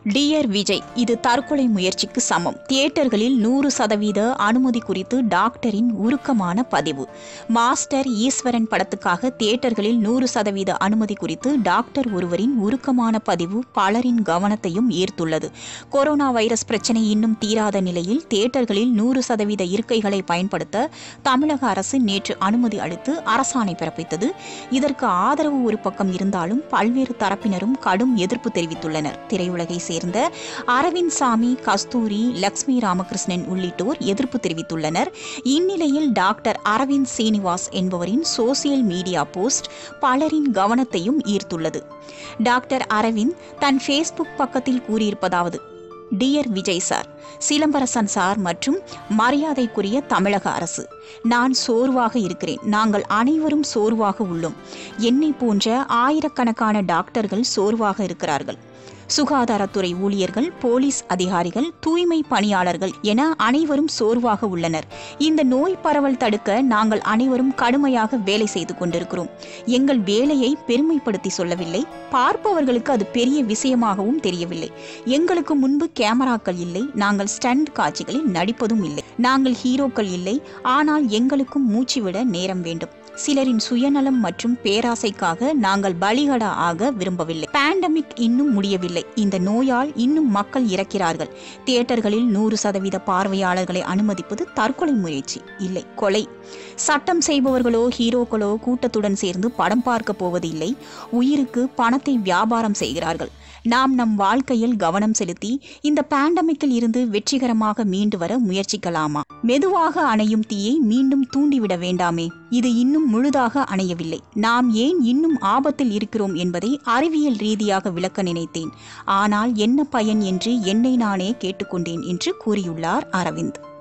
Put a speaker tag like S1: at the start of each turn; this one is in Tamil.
S1: டியர் விஜய் இது தற்கொலை முயற்சிக்கு சமம் தியேட்டர்களில் நூறு சதவீத அனுமதி குறித்து டாக்டரின் உருக்கமான பதிவு மாஸ்டர் ஈஸ்வரன் படத்துக்காக தியேட்டர்களில் நூறு சதவீத அனுமதி குறித்து டாக்டர் ஒருவரின் உருக்கமான பதிவு பலரின் கவனத்தையும் ஈர்த்துள்ளது கொரோனா வைரஸ் பிரச்சினை இன்னும் தீராத நிலையில் தியேட்டர்களில் நூறு சதவீத இருக்கைகளை பயன்படுத்த தமிழக அரசு நேற்று அனுமதி அளித்து அரசாணை பிறப்பித்தது இதற்கு ஆதரவு ஒரு பக்கம் இருந்தாலும் பல்வேறு தரப்பினரும் கடும் எதிர்ப்பு தெரிவித்துள்ளனர் திரையுலகை சேர்ந்த அரவிந்த் சாமி கஸ்தூரி லக்ஷ்மி ராமகிருஷ்ணன் உள்ளிட்டோர் எதிர்ப்பு தெரிவித்துள்ளனர் இந்நிலையில் டாக்டர் அரவிந்த் சீனிவாஸ் என்பவரின் சோசியல் மீடியா போஸ்ட் பலரின் கவனத்தையும் ஈர்த்துள்ளது டாக்டர் அரவிந்த் தன் ஃபேஸ்புக் பக்கத்தில் கூறியிருப்பதாவது dear Vijay sir Silambarasan sir மற்றும் மரியாதைக்குரிய தமிழக அரசு நான் சோர்வாக இருக்கிறேன் நாங்கள் அனைவரும் சோர்வாக உள்ளோம் என்னை போன்ற ஆயிரக்கணக்கான டாக்டர்கள் சோர்வாக இருக்கிறார்கள் சுகாதாரத்துறை ஊழியர்கள் போலீஸ் அதிகாரிகள் தூய்மை பணியாளர்கள் என அனைவரும் சோர்வாக உள்ளனர் இந்த நோய் பரவல் தடுக்க நாங்கள் அனைவரும் கடுமையாக வேலை செய்து கொண்டிருக்கிறோம் எங்கள் வேலையை பெருமைப்படுத்தி சொல்லவில்லை பார்ப்பவர்களுக்கு அது பெரிய விஷயமாகவும் தெரியவில்லை எங்களுக்கு முன்பு கேமராக்கள் இல்லை நாங்கள் ஸ்டண்ட் காட்சிகளில் நடிப்பதும் இல்லை நாங்கள் ஹீரோக்கள் இல்லை ஆனால் எங்களுக்கும் மூச்சுவிட நேரம் வேண்டும் சிலரின் சுயநலம் மற்றும் பேராசைக்காக நாங்கள் பலிகடா ஆக விரும்பவில்லை பேண்டமிக் இன்னும் முடியவில்லை இந்த நோயால் இன்னும் மக்கள் இறக்கிறார்கள் தியேட்டர்களில் நூறு சதவீத பார்வையாளர்களை அனுமதிப்பது தற்கொலை முயற்சி இல்லை கொலை சட்டம் செய்பவர்களோ ஹீரோக்களோ கூட்டத்துடன் சேர்ந்து படம் பார்க்க போவதில்லை உயிருக்கு பணத்தை வியாபாரம் செய்கிறார்கள் நாம் நம் வாழ்க்கையில் கவனம் செலுத்தி இந்த பேண்டமிக்கில் இருந்து வெற்றிகரமாக மீண்டு வர முயற்சிக்கலாமா மெதுவாக அணையும் தீயை மீண்டும் தூண்டிவிட வேண்டாமே இது இன்னும் முழுதாக அணையவில்லை நாம் ஏன் இன்னும் ஆபத்தில் இருக்கிறோம் என்பதை அறிவியல் ரீதியாக விளக்க நினைத்தேன் ஆனால் என்ன பயன் என்று என்னை நானே கேட்டுக்கொண்டேன் என்று கூறியுள்ளார் அரவிந்த்